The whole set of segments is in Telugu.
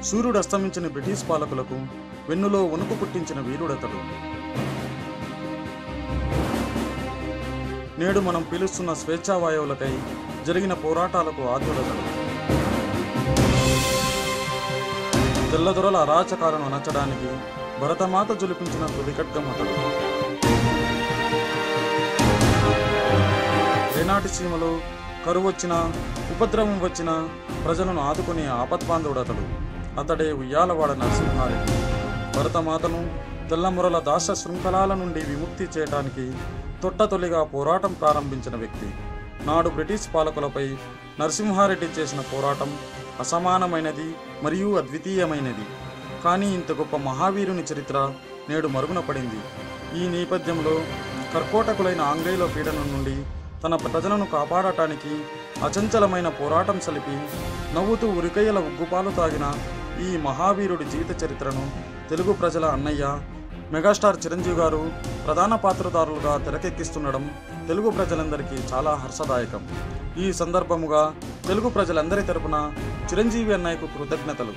సూర్యుడు అస్తమించిన బ్రిటిష్ పాలకులకు వెన్నులో వణుకు పుట్టించిన వీరుడతడు నేడు మనం పీలుస్తున్న స్వేచ్ఛా వాయువులకై జరిగిన పోరాటాలకు ఆద్యుడతడు తెల్లదొరల అరాచకాలను అణచడానికి భరతమాత జులిపించిన తుదికట్గం అతడు ఏనాటి సీమలో కరువు వచ్చినా ఉపద్రవం వచ్చినా ప్రజలను ఆదుకునే ఆపద్బాంధవుడు అతడు అతడే ఉయ్యాలవాడ నరసింహారెడ్డి భరతమాతను తెల్లమురల దాస శృంఖలాల నుండి విముక్తి చేయడానికి తొట్టతొలిగా పోరాటం ప్రారంభించిన వ్యక్తి నాడు బ్రిటిష్ పాలకులపై నరసింహారెడ్డి చేసిన పోరాటం అసమానమైనది మరియు అద్వితీయమైనది కానీ ఇంత గొప్ప మహావీరుని చరిత్ర నేడు మరుగున పడింది ఈ నేపథ్యంలో కర్కోటకులైన ఆంగ్లేయుల పీడనం నుండి తన ప్రజలను కాపాడటానికి అచంచలమైన పోరాటం సలిపి నవ్వుతూ ఉరికయ్యల ఉగ్గుపాలు తాగిన ఈ మహావీరుడి జీవిత చరిత్రను తెలుగు ప్రజల అన్నయ్య మెగాస్టార్ చిరంజీవి గారు ప్రధాన పాత్రధారులుగా తెరకెక్కిస్తుండడం తెలుగు ప్రజలందరికీ చాలా హర్షదాయకం ఈ సందర్భముగా తెలుగు ప్రజలందరి తరపున చిరంజీవి అన్నయ్యకు కృతజ్ఞతలు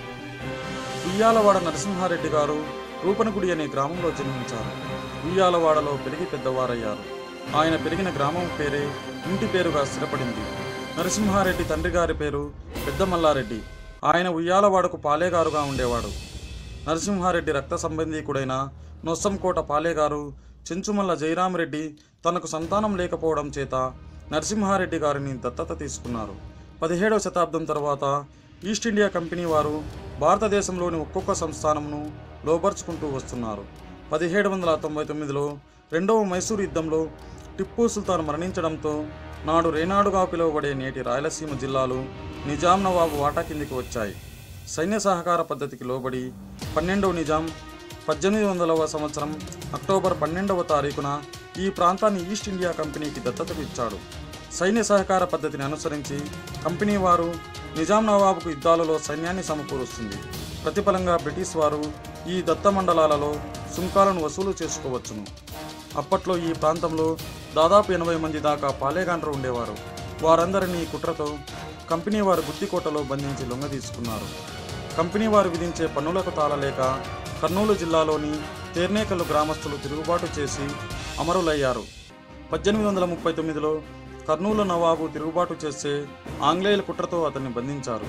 ఉయ్యాలవాడ నరసింహారెడ్డి గారు రూపనగుడి అనే గ్రామంలో జన్మించారు ఉయ్యాలవాడలో పెరిగి పెద్దవారయ్యారు ఆయన పెరిగిన గ్రామం పేరే ఇంటి పేరుగా స్థిరపడింది నరసింహారెడ్డి తండ్రి గారి పేరు పెద్ద మల్లారెడ్డి ఆయన ఉయ్యాలవాడకు పాలేగారుగా ఉండేవాడు నరసింహారెడ్డి రక్త సంబంధీకుడైన నొస్సంకోట పాలేగారు చెంచుమల్ల జయరామరెడ్డి తనకు సంతానం లేకపోవడం చేత నరసింహారెడ్డి గారిని దత్తత తీసుకున్నారు పదిహేడవ శతాబ్దం తర్వాత ఈస్ట్ ఇండియా కంపెనీ వారు భారతదేశంలోని ఒక్కొక్క సంస్థానమును లోపరుచుకుంటూ వస్తున్నారు పదిహేడు వందల తొంభై తొమ్మిదిలో రెండవ మైసూరు యుద్ధంలో టిప్పు సుల్తాన్ మరణించడంతో నాడు రేనాడుగా పిలువబడే నేటి రాయలసీమ జిల్లాలు నిజాం నవాబు వాటా కిందికి వచ్చాయి సైన్య సహకార పద్ధతికి లోబడి పన్నెండవ నిజాం పద్దెనిమిది వందలవ సంవత్సరం అక్టోబర్ పన్నెండవ తారీఖున ఈ ప్రాంతాన్ని ఈస్ట్ ఇండియా కంపెనీకి దత్తతకు ఇచ్చాడు సైన్య సహకార పద్ధతిని అనుసరించి కంపెనీ వారు నిజాం నవాబుకు యుద్ధాలలో సైన్యాన్ని సమకూరుస్తుంది ప్రతిఫలంగా బ్రిటిష్ వారు ఈ దత్త మండలాలలో సుంకాలను వసూలు చేసుకోవచ్చును అప్పట్లో ఈ ప్రాంతంలో దాదాపు ఎనభై మంది దాకా పాలేగాండ్రు ఉండేవారు వారందరినీ ఈ కుట్రతో కంపెనీ వారు గుత్తికోటలో బంధించి లొంగ తీసుకున్నారు కంపెనీ వారు విధించే పన్నులకు తాళలేక కర్నూలు జిల్లాలోని తేర్నేకల్లు గ్రామస్తులు తిరుగుబాటు చేసి అమరులయ్యారు పద్దెనిమిది వందల ముప్పై తొమ్మిదిలో కర్నూలు నవాబు తిరుగుబాటు చేస్తే ఆంగ్లేయుల కుట్రతో అతన్ని బంధించారు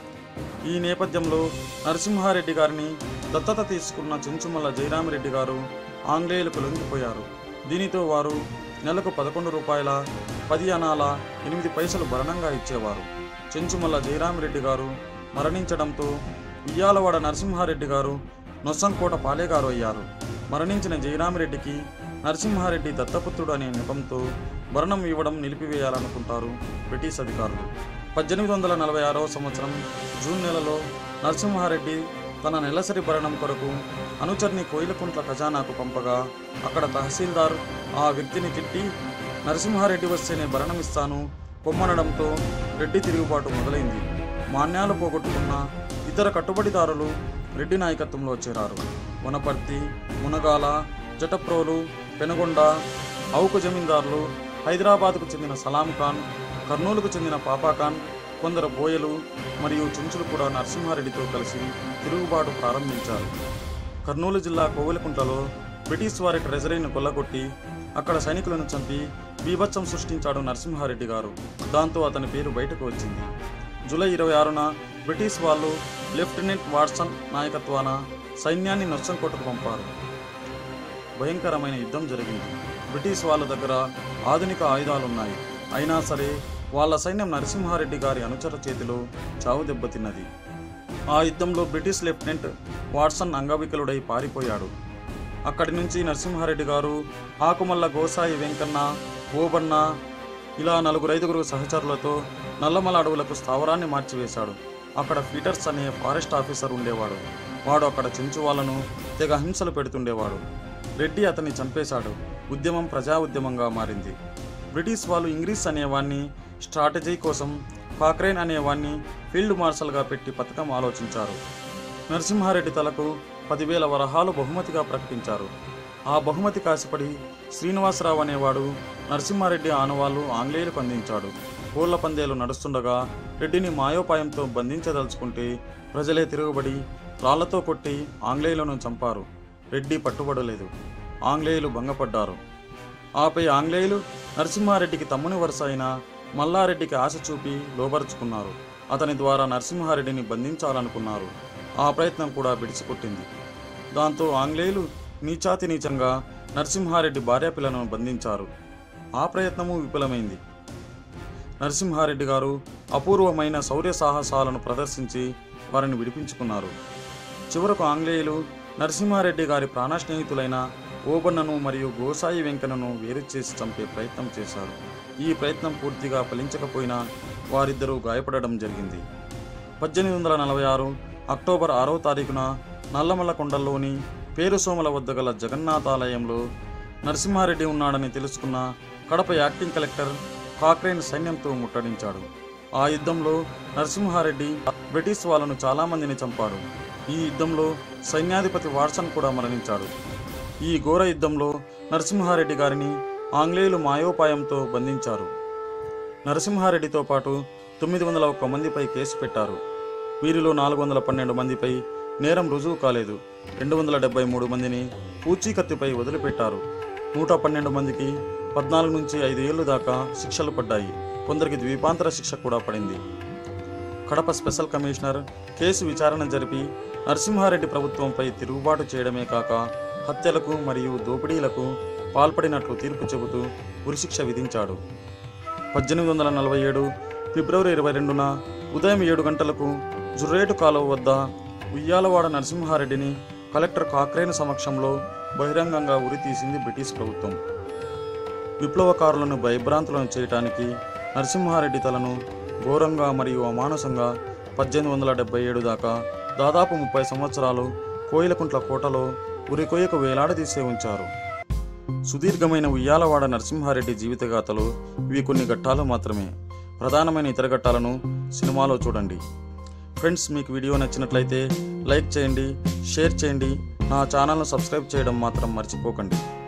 ఈ నేపథ్యంలో నరసింహారెడ్డి గారిని దత్తత తీసుకున్న చెంచుమల్ల జయరామిరెడ్డి గారు ఆంగ్లేయులకు లొంగిపోయారు దీనితో వారు నెలకు పదకొండు రూపాయల పది అనాల ఎనిమిది పైసలు భరణంగా ఇచ్చేవారు చెంచుమల్ల జయరామిరెడ్డి గారు మరణించడంతో ఉయ్యాలవాడ నరసింహారెడ్డి గారు నొస్సంకోట పాలేగారు అయ్యారు మరణించిన జయరామిరెడ్డికి నరసింహారెడ్డి దత్తపుత్రుడు అనే నెపంతో భరణం ఇవ్వడం నిలిపివేయాలనుకుంటారు బ్రిటిష్ అధికారులు పద్దెనిమిది వందల నలభై ఆరవ సంవత్సరం జూన్ నెలలో నరసింహారెడ్డి తన నెలసరి భరణం కొరకు అనుచరుని కోయిలకుంట్ల ఖజానాకు పంపగా అక్కడ తహసీల్దార్ ఆ వ్యక్తిని తిట్టి నరసింహారెడ్డి వస్తేనే భరణం ఇస్తాను పొమ్మనడంతో రెడ్డి తిరుగుబాటు మొదలైంది మాన్యాలు పోగొట్టుకున్న ఇతర కట్టుబడిదారులు రెడ్డి నాయకత్వంలో చేరారు వనపర్తి మునగాల జటప్రోలు పెనుగొండ ఔకు జమీందారులు హైదరాబాద్కు చెందిన సలాం ఖాన్ కర్నూలుకు చెందిన పాపాఖాన్ కొందరు బోయలు మరియు చుంచులు కూడా నరసింహారెడ్డితో కలిసి తిరుగుబాటు ప్రారంభించారు కర్నూలు జిల్లా కోవెలకుంటలో బ్రిటిష్ వారి ట్రెజరీని కొల్లగొట్టి అక్కడ సైనికులను చంపి బీభత్సం సృష్టించాడు నరసింహారెడ్డి గారు దాంతో అతని పేరు బయటకు వచ్చింది జూలై ఇరవై ఆరున బ్రిటిష్ వాళ్ళు లెఫ్టినెంట్ వాట్సన్ నాయకత్వాన సైన్యాన్ని నొచ్చంకోటకు పంపారు భయంకరమైన యుద్ధం జరిగింది బ్రిటిష్ వాళ్ళ దగ్గర ఆధునిక ఆయుధాలున్నాయి అయినా సరే వాళ్ళ సైన్యం నరసింహారెడ్డి గారి అనుచర చేతిలో చావు దెబ్బతిన్నది ఆ యుద్ధంలో బ్రిటిష్ లెఫ్టినెంట్ వాట్సన్ అంగవికలుడై పారిపోయాడు అక్కడి నుంచి నరసింహారెడ్డి గారు ఆకుమల్ల గోసాయి వెంకన్న ఓబన్న ఇలా నలుగురు ఐదుగురు సహచరులతో నల్లమల అడవులకు స్థావరాన్ని మార్చివేశాడు అక్కడ పీటర్స్ అనే ఫారెస్ట్ ఆఫీసర్ ఉండేవాడు వాడు అక్కడ చెంచు వాళ్ళను తెగ హింసలు పెడుతుండేవాడు రెడ్డి అతన్ని చంపేశాడు ఉద్యమం ప్రజా ఉద్యమంగా మారింది బ్రిటిష్ వాళ్ళు ఇంగ్లీష్ అనేవాన్ని స్ట్రాటజీ కోసం కాక్రేన్ అనేవాన్ని ఫీల్డ్ మార్షల్గా పెట్టి పథకం ఆలోచించారు నరసింహారెడ్డి తలకు పదివేల వరహాలు బహుమతిగా ప్రకటించారు ఆ బహుమతి కాసిపడి శ్రీనివాసరావు అనేవాడు నరసింహారెడ్డి ఆనవాళ్లు ఆంగ్లేయులకు అందించాడు కోళ్ల పందేలు నడుస్తుండగా రెడ్డిని మాయోపాయంతో బంధించదలుచుకుంటే ప్రజలే తిరుగుబడి రాళ్లతో కొట్టి ఆంగ్లేయులను చంపారు రెడ్డి పట్టుబడలేదు ఆంగ్లేయులు భంగపడ్డారు ఆపై ఆంగ్లేయులు నరసింహారెడ్డికి తమ్ముని వరుస అయిన మల్లారెడ్డికి ఆశ చూపి లోబరుచుకున్నారు అతని ద్వారా నరసింహారెడ్డిని బంధించాలనుకున్నారు ఆ ప్రయత్నం కూడా బిడిసికొట్టింది దాంతో ఆంగ్లేయులు నీచాతి నీచంగా నరసింహారెడ్డి భార్యాపిల్లను బంధించారు ఆ ప్రయత్నము విఫలమైంది నరసింహారెడ్డి గారు అపూర్వమైన శౌర్య సాహసాలను ప్రదర్శించి వారిని విడిపించుకున్నారు చివరకు ఆంగ్లేయులు నరసింహారెడ్డి గారి ప్రాణ స్నేహితులైన ఓబన్నను మరియు గోసాయి వెంకన్నను వేరు చేసి చంపే ప్రయత్నం చేశారు ఈ ప్రయత్నం పూర్తిగా ఫలించకపోయినా వారిద్దరూ గాయపడడం జరిగింది పద్దెనిమిది వందల నలభై ఆరు అక్టోబర్ ఆరవ తారీఖున నల్లమల్ల కొండల్లోని పేరుసోమల వద్ద గల జగన్నాథాలయంలో నరసింహారెడ్డి ఉన్నాడని తెలుసుకున్న కడప యాక్టింగ్ కలెక్టర్ కాక్రేన్ సైన్యంతో ముట్టడించాడు ఆ యుద్ధంలో నరసింహారెడ్డి బ్రిటిష్ వాళ్ళను చాలామందిని చంపాడు ఈ యుద్ధంలో సైన్యాధిపతి వాట్సన్ కూడా మరణించాడు ఈ ఘోర యుద్ధంలో నరసింహారెడ్డి గారిని ఆంగ్లేయులు మాయోపాయంతో బంధించారు నరసింహారెడ్డితో పాటు తొమ్మిది వందల ఒక్క మందిపై కేసు పెట్టారు వీరిలో నాలుగు వందల పన్నెండు మందిపై నేరం రుజువు కాలేదు రెండు వందల డెబ్బై మూడు మందిని పూచీకత్తిపై వదిలిపెట్టారు నూట పన్నెండు మందికి పద్నాలుగు నుంచి ఐదు ఏళ్ళు దాకా శిక్షలు పడ్డాయి కొందరికి ద్వీపాంతర శిక్ష కూడా పడింది కడప స్పెషల్ కమిషనర్ కేసు విచారణ జరిపి నరసింహారెడ్డి ప్రభుత్వంపై తిరుగుబాటు చేయడమే కాక హత్యలకు మరియు దోపిడీలకు పాల్పడినట్లు తీర్పు చెబుతూ ఉరిశిక్ష విధించాడు పద్దెనిమిది వందల నలభై ఏడు ఫిబ్రవరి ఇరవై రెండున ఉదయం ఏడు గంటలకు జుర్రేటు కాలువ వద్ద ఉయ్యాలవాడ నరసింహారెడ్డిని కలెక్టర్ కాక్రేన్ సమక్షంలో బహిరంగంగా ఉరి తీసింది బ్రిటిష్ ప్రభుత్వం విప్లవకారులను భయభ్రాంతులను చేయటానికి నరసింహారెడ్డి తలను ఘోరంగా మరియు అమానుషంగా పద్దెనిమిది వందల డెబ్బై ఏడు దాకా దాదాపు ముప్పై సంవత్సరాలు కోయిలకుంట్ల కోటలో ఉరికొయ్యకు వేలాడదీసే ఉంచారు సుదీర్ఘమైన ఉయ్యాలవాడ నరసింహారెడ్డి జీవితగాథలు ఇవి కొన్ని ఘట్టాలు మాత్రమే ప్రధానమైన ఇతర ఘట్టాలను సినిమాలో చూడండి ఫ్రెండ్స్ మీకు వీడియో నచ్చినట్లయితే లైక్ చేయండి షేర్ చేయండి నా ఛానల్ను సబ్స్క్రైబ్ చేయడం మాత్రం మర్చిపోకండి